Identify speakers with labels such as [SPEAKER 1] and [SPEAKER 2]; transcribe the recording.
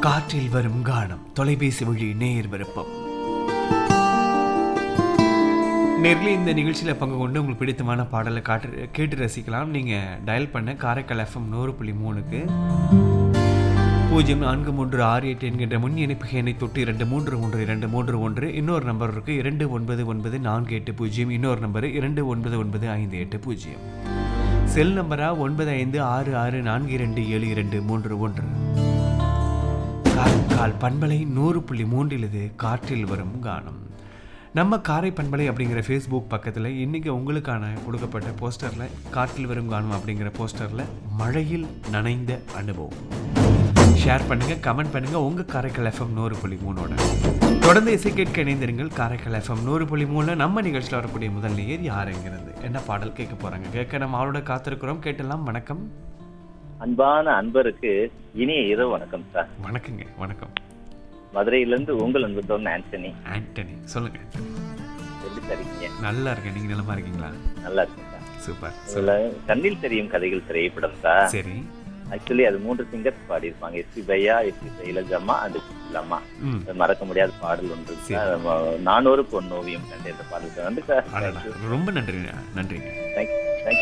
[SPEAKER 1] காற்றில் வரும் கானம் தொலைபேசி வழி நேயர் விருப்பம் நேரில் இந்த நிகழ்ச்சியில் பங்கு கொண்டு உங்களுக்கு பிடித்தமான பாடலை காட்டு கேட்டு ரசிக்கலாம் நீங்கள் டயல் பண்ண காரைக்கால் எஃப்எம் நூறு புள்ளி மூணுக்கு பூஜ்ஜியம் நான்கு மூன்று ஆறு எட்டு என்கின்ற முன் இணைப்பு எண்ணை தொட்டு இரண்டு மூன்று மூன்று இரண்டு மூன்று ஒன்று இன்னொரு நம்பர் இருக்குது இரண்டு ஒன்பது ஒன்பது நான்கு எட்டு பூஜ்ஜியம் இன்னொரு நம்பர் இரண்டு ஒன்பது ஒன்பது ஐந்து எட்டு பூஜ்ஜியம் செல் நம்பரா ஒன்பது ஐந்து ஆறு ஆறு நான்கு இரண்டு ஏழு இரண்டு மூன்று ஒன்று காரைக்கால் பண்பலை நூறு புள்ளி மூன்றில் இது காற்றில் வரும் கானம் நம்ம காரை பண்பலை அப்படிங்கிற ஃபேஸ்புக் பக்கத்தில் இன்றைக்கி உங்களுக்கான கொடுக்கப்பட்ட போஸ்டரில் காற்றில் வரும் கானம் அப்படிங்கிற போஸ்டரில் மழையில் நனைந்த அனுபவம் ஷேர் பண்ணுங்கள் கமெண்ட் பண்ணுங்கள் உங்கள் காரைக்கால் எஃப்எம் நூறு புள்ளி மூணோட தொடர்ந்து இசை கேட்க இணைந்திருங்கள் காரைக்கால் எஃப்எம் நூறு புள்ளி மூணில் நம்ம நிகழ்ச்சியில் வரக்கூடிய முதல் நேயர் யாருங்கிறது என்ன பாடல் கேட்க போகிறாங்க கேட்க நம்ம அவளோட காத்திருக்கிறோம் கேட்டலாம் வணக்கம்
[SPEAKER 2] அன்பான அன்பருக்கு இனிய இரவு வணக்கம் சார்
[SPEAKER 1] வணக்கங்க வணக்கம்
[SPEAKER 2] மதுரையிலிருந்து உங்கள் அன்பு தோன் ஆண்டனி
[SPEAKER 1] ஆண்டனி சொல்லுங்க
[SPEAKER 2] எப்படி சரிங்க
[SPEAKER 1] நல்லா இருக்கேன் நீங்க நலமா இருக்கீங்களா
[SPEAKER 2] நல்லா இருக்கு சார்
[SPEAKER 1] சூப்பர்
[SPEAKER 2] இதுல கண்ணில் தெரியும் கதைகள் திரைப்படம் சார்
[SPEAKER 1] சரி
[SPEAKER 2] ஆக்சுவலி அது மூன்று சிங்கர்ஸ் பாடியிருப்பாங்க எஸ்பி பையா எஸ்பி சைலஜம்மா அண்ட் இல்லாமா
[SPEAKER 1] ம்
[SPEAKER 2] அது மறக்க முடியாத பாடல் ஒன்று
[SPEAKER 1] சரி.
[SPEAKER 2] சார் நானூறு பொன்னோவியம் கண்டு இந்த பாடல் சார் வந்து சார்
[SPEAKER 1] அடடா ரொம்ப நன்றிங்க நன்றிங்க
[SPEAKER 2] தேங்க்யூ